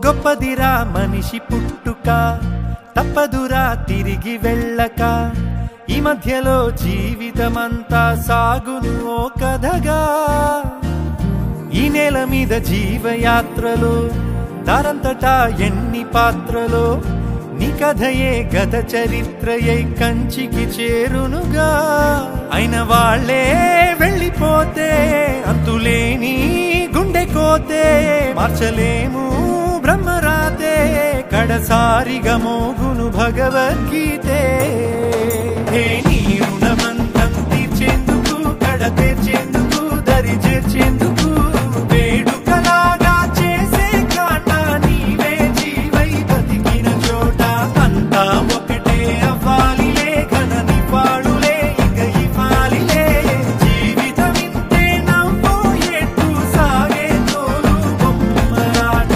గొప్పదిరా మనిషి పుట్టుక తప్పదురా తిరిగి వెళ్ళక ఈ మధ్యలో జీవితమంతా సాగును ఓ కథగా ఈ నేల మీద జీవయాత్రలో దారంతటా ఎన్ని పాత్రలో నీ కథయే గత చరిత్రయై కంచికి చేరునుగా అయిన వాళ్ళే వెళ్ళిపోతే అంతులేని గుండె కోతే మార్చలేము బ్రహ్మరాతే కడసారిగా మోగును భగవద్గీతే హే నీ రుణమంతం తీర్చేందుకు కడ తీర్చేందుకు దరి చేర్చేందుకు వేడుకలాగా చేసే కాట నీవే జీవై బతికిన చోట అంతా ఒకటే అవ్వాలిలే ఘనని పాడులే ఇక ఇవ్వాలిలే జీవితం ఇంతే నవ్వు ఎటు సాగే తోలు బొమ్మలాట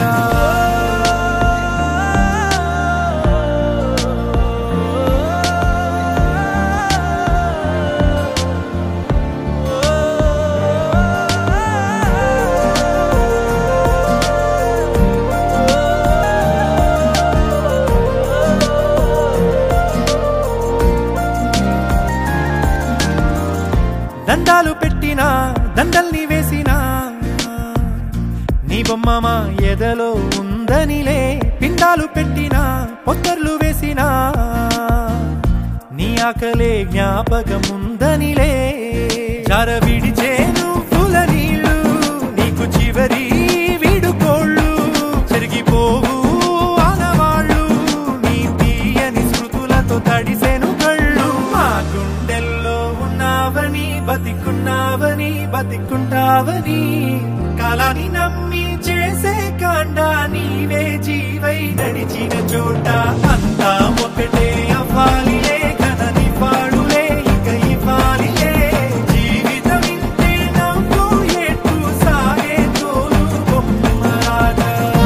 దండాలు పెట్టినా దండల్ని వేసినా నీ బొమ్మ మా ఎదలో ఉందనిలే పిండాలు పెట్టినా పొత్తర్లు వేసినా నీ ఆకలే జ్ఞాపకం ఉందనిలే జార విడిచే నువ్వుల నీళ్ళు నీకు చివరి వీడుకోళ్ళు చెరిగిపోవు ఆనవాళ్ళు నీ తీయని స్మృతులతో తడిసెను కళ్ళు మా గుండెల్లో ఉన్నావని బతికున్నావని బతికుంటావని కాలాన్ని నమ్మి చేసే కాండ నీవే జీవై నడిచిన చోట అంతా ఒకటే అవ్వాలిలే కనని పాడులే ఇక ఇవ్వాలిలే జీవితం ఇంతే నవ్వు ఎటు సాగే తోలు బొమ్మలాట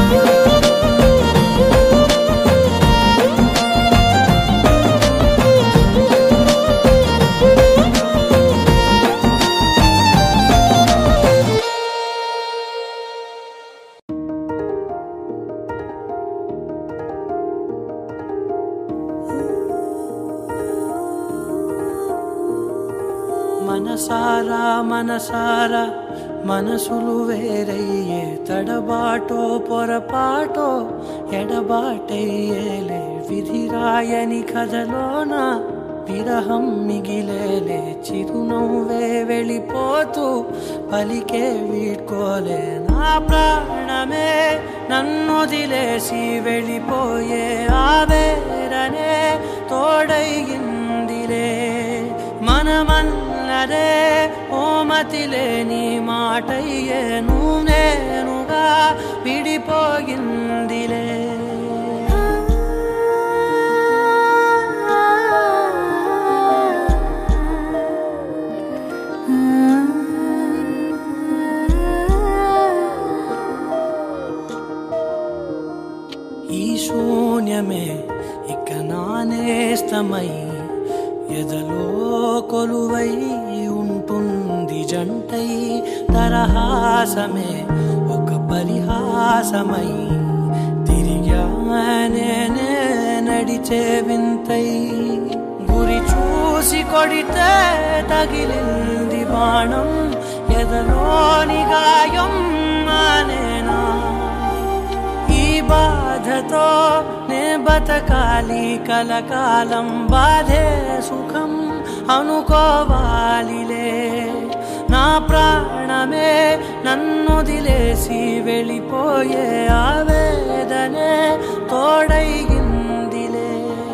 మనసారా మనసారా మనసులు వేరయ్యే తడబాటో పొరపాటో ఎడబాటయ్యేలే విధిరాయని కథలోన విరహం మిగిలేలే చిరునవ్వే వెళ్ళిపోతూ పలికే వీడ్కోలే నా ప్రాణమే నన్నొదిలేసి వెళ్ళిపోయే ఆవేరనే తోడయిందిలే మనమన్నదే ఓమతిలే నీ మాటయ్యే నువ్వు నేనుగా విడిపోయిందిలే ఈ శూన్యమే ఇక నానేస్తమై ఎదలో కొలువై ఉంటుంది జంటై తరహాసమే ఒక పరిహాసమై తిరిగానే నడిచే వింతై గురి చూసి కొడితే తగిలింది బాణం ఎదలోని గాయం మానేనా ఈ బాధతో నే బతకాలి కలకాలం బాధే సుఖం అనుకోవాలిలే నా ప్రాణమే నన్నొదిలేసి వెళ్ళిపోయే ఆవేదనే తోడైగిందిలే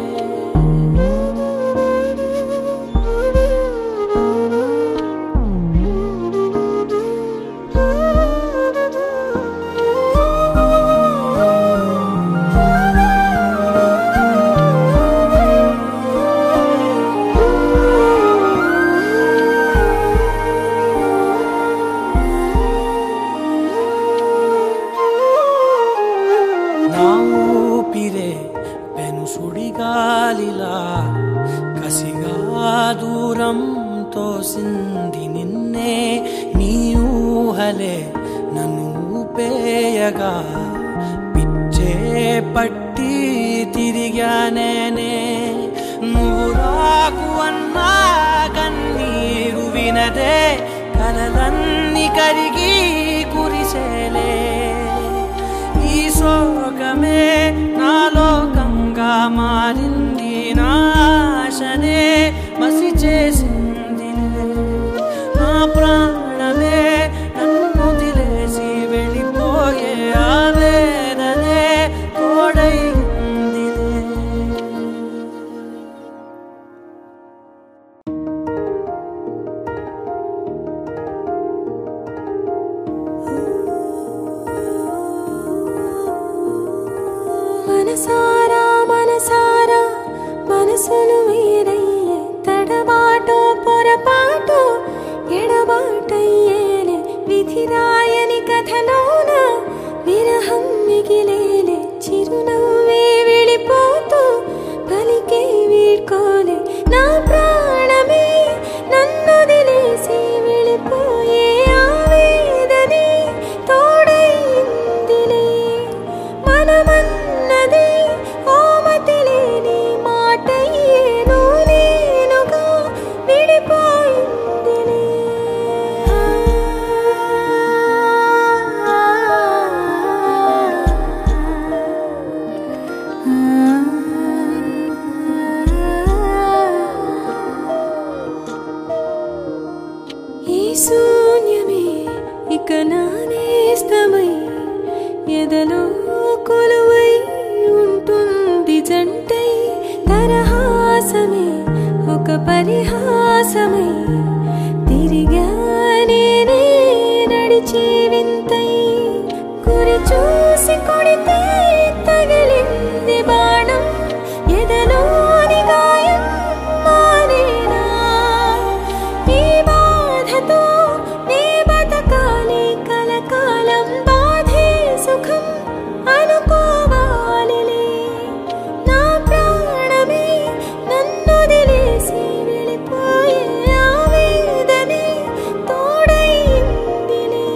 నా ఊపిరే పెను సుడిగాలిలా కసిగా దూరం తోసింది నిన్నే నీ ఊహలే నన్ను ఊపేయగా పిచ్చే పరుగులే పట్టి తిరిగానేనే నువ్వు రాకు అన్నా కన్నీరు వినదే కలలన్నీ కరిగి కురిసేలే ఈ శోకమే నా లోకంగా మారింది నాశనే మసి చేసింది నా ప్రాణమే నన్ను వదిలేసి వెళ్ళిపోయే ఆవేదనే తోడైందిలే మనసారా మనసారా మనసులు వేరయ్యే తడబాటు పొరపాటు ఎడబాటయ్యేలే విధిరాయని కథలోన విరహం మిగిలేలే చిరునవ్వే విడిపోతూ పలికే వీడ్కోలే నా ప్రాణమే నన్ను వదిలేసి వెళ్ళిపోయే ఆవేదనే తోడైందిలే మనమన్నది ఓమతిలేని మాటయ్యేను నేనుగా విడిపోయిందిలే ఈ శూన్యమే ఇక నానేస్తమై ఎదలో కొలువై ఉంటుంది జంటై తరహాసమే ఒక పరిహాసమై తిరిగానే నడిచి వింతై గురి చూసి కొడితే తగిలింది బాణం ఎదలోని గాయం మానేనా ఈ బాధతో నే బతకాలి కలకాలం బాధే సుఖం అనుకోవాలిలే నా ప్రాణమే నన్ను వదిలేసి వెళ్ళిపోయే ఆవేదనే తోడైందిలే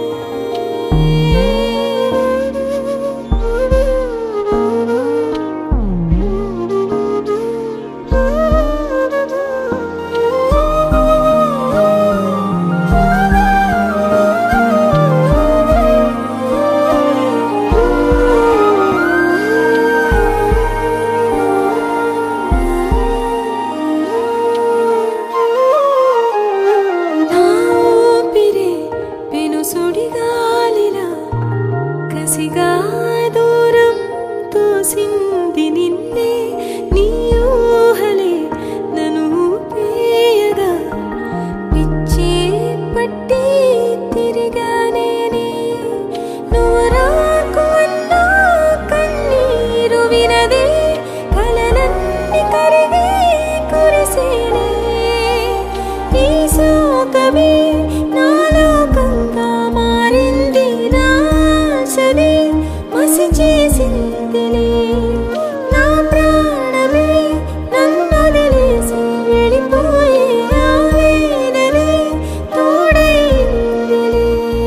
నా ఊపిరే పెను సుడిగాలిలా కసిగా దూరం తోసింది నిన్నే నీ ఊహలే నన్ను ఊపేయగా పిచ్చే పట్టి తిరిగానేనే నువ్వు రాకు అన్నా కన్నీరు వినదే కలలన్నీ కరిగి కురిసేనే ఈ శోకమే నా లోకంగా మారింది నాశనే మసి చేసిందిలే నా ప్రాణమే నన్ను వదిలేసి వెళ్ళిపోయే ఆవేదనే తోడైందిలే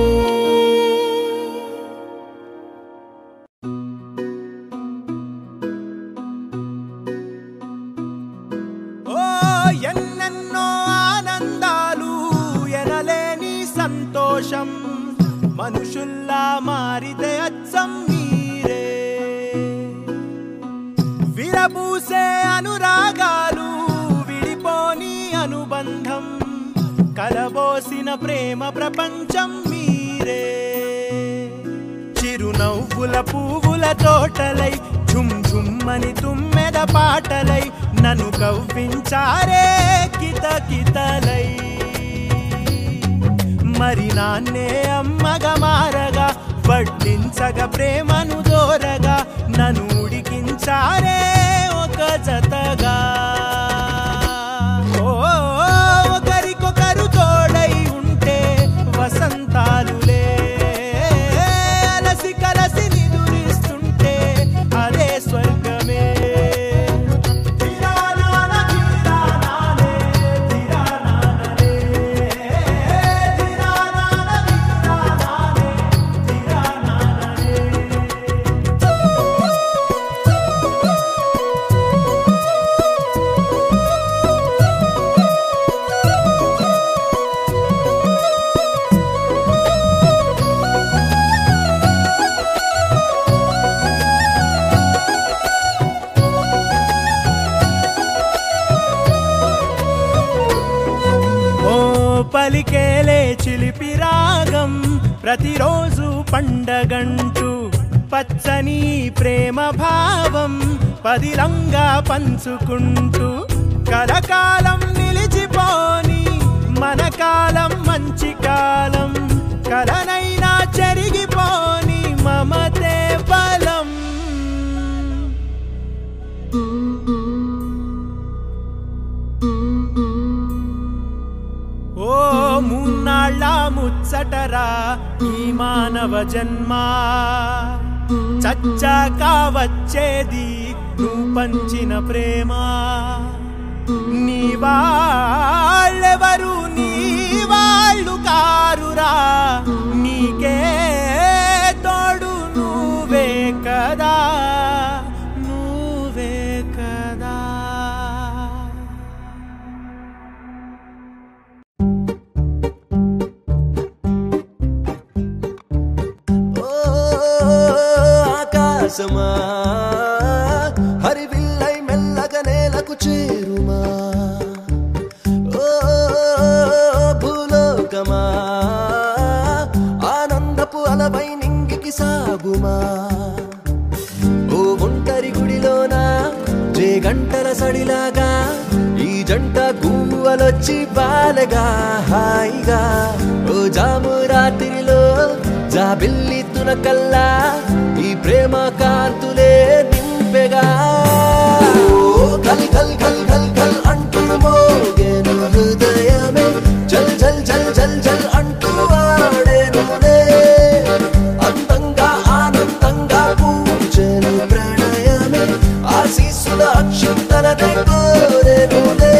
ఓ ఎన్నెన్నో ఆనందాలు ఎనలేని సంతోషం మనుషుల్లా మారితే అచ్చం మీరే విరబూసే అనురాగాలు విడిపోని అనుబంధం కలబోసిన ప్రేమ ప్రపంచం మీరే చిరునవ్వుల పువ్వుల తోటలై ఝుమ్ ఝుమ్మని తుమ్మెద పాటలై నన్ను కవ్వించారే కిత కితలై మరి నాన్నే అమ్మగా మారగా వడ్డించగా ప్రేమను దోరగా నన్ను ఉడికించారే ఒక జతగా ఓ ఒకరికొకరు తోడై ఉంటే వసంతాలులే అలసి కలసి నిదురిస్తుంటే అదే స్వర్గమే తిరానాన తిరానానే, తిరానాననే, తిరానాన తిరానానే, తిరానాననే. పలికేలే చిలిపి రాగం ప్రతిరోజు పండగంటూ పచ్చని ప్రేమ భావం పదిలంగా పంచుకుంటూ కలకాలం నిలిచిపోని మన కాలం మంచి కాలం కలనైనా చెరిగిపోని మమతే బలం ఓ మూన్నాళ్ళ ముచ్చటరా ఈ మానవ జన్మ చచ్చాక వచ్చేది నువ్వు పంచిన ప్రేమ నీ వాళ్ళెవరు నీ వాళ్ళు కారురా నీకే తోడు నువ్వే కదా నువ్వే కదా ఓ ఆకాశమా హరివిల్లై మెల్లగా నేలకు చేరుమా ఓ భూలోకమా ఆనందపు అలవై నింగికి సాగుమా ఓ ఒంటరి గుడిలోన జే గంటల సడిలాగా ఈ జంట గువ్వలొచ్చి బాలగా హాయిగా ఓ జాము రాత్రిలో జాబిల్లి తునకల్లా ఈ ప్రేమ కాంతులే నింపెగా ఓ గల్ గల్ గల్ గల్ గల్ అంటూ మోగేను హృదయమే జల్ జల్ జల్ జల్ జల్ అంటూ ఆడేనులే అందంగా ఆనందంగా పూజలు ప్రణయమే ఆశీస్సుల అక్షంతలనే కోరెనులే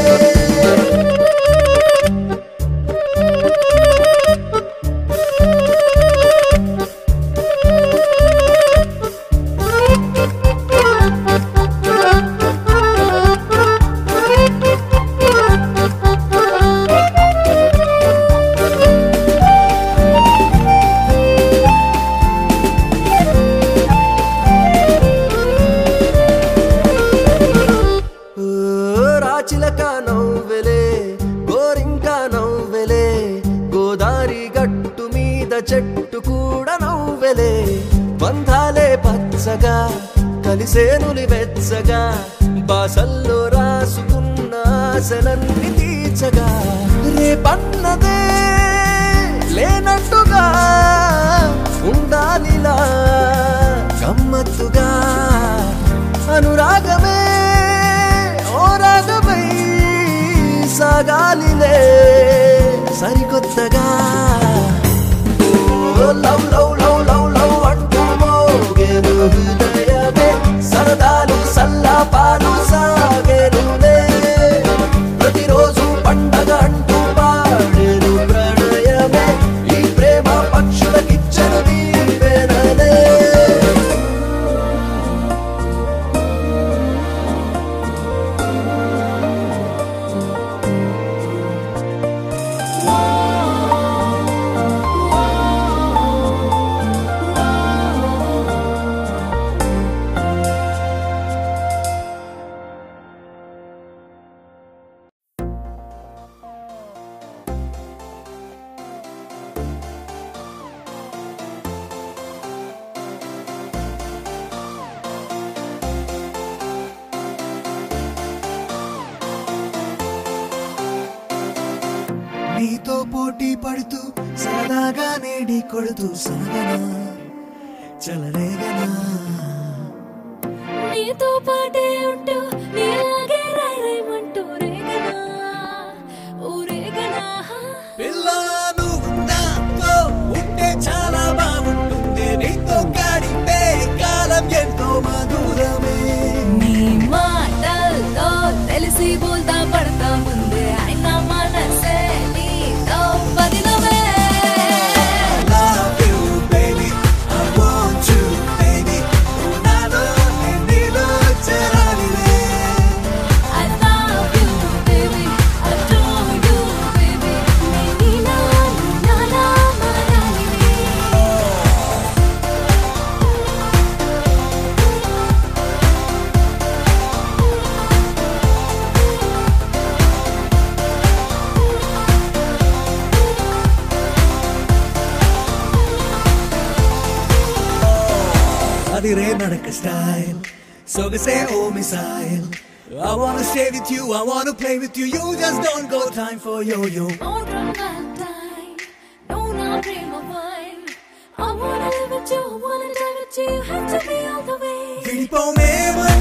ఓ రాచిలక నవ్వెలే గోరింక నవ్వెలే గోదారి గట్టు మీద చెట్టు కూడా నవ్వెలే బంధాలే పచ్చగా కలిసేనులి వెచ్చగా బాసల్లో రాసుకున్న ఆశలన్నీ తీర్చగా రేపన్నదే లేనట్టుగా ఉండాలిలా గమ్మత్తుగా అనురాగమే ఓ రాగమై సాగాలిలే సరికొత్తగా ఓ love love love love love అంటూ మోగేను హృదయమే సరదాలు సల్లాపాలు సాగేనులే ప్రతిరోజు పండగ అంటూ పాడేను ప్రణయమే ఈ ప్రేమ పక్షులకిచ్చను దీవెనలే నీతో పోటీ పడుతూ సరదాగా నేడి కొడుతూ సాగనా చలరేగనా నీతో పాటే ఉంటూ నీలాగే రై రైమంటూ రేగనా ఊరేగనా పిల్ల నువ్వు నాతో ఉంటే చాలా బాగుంటుంది నీతో గడిపే కాలం ఎంతో మధురమే నీ మాటల్లో తెలిసి బోల్తా పడతా ముందే అయినా మనసే నీతో బదిలమే love you, baby. I want you, baby. నాలో నీలో చేరాలిలే ఎగిరే నడక స్టైల్ సొగసే ఓ missile I wanna stay with you, I wanna play with you, you just don't go time for yo-yo. More Valentine, no, not dream of mine. I wanna live with you, I wanna die with you, you have to be all the way. విడిపోమే